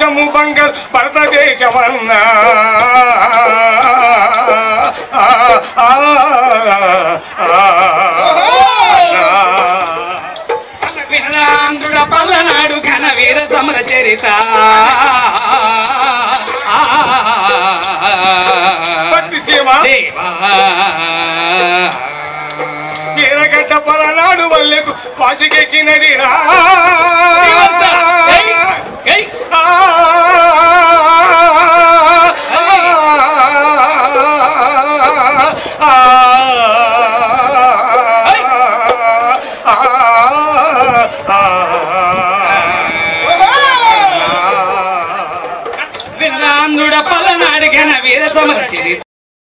దేశము బంగారు భారతదేశమన్నా ఆ, ఆ, ఆ, ఆ. వినరాంధ్రుడ పల్లనాడు ఘన వీర సమర చరిత పట్టిసీమ దేవా వీరగడ్డ పలనాడు వల్లెకు పాసికెక్కినది రా ఏయ్, ఏయ్, ఆ, ఆ, వినరాంధ్రుడ పల్లనాడు ఘన వీర సమర చరిత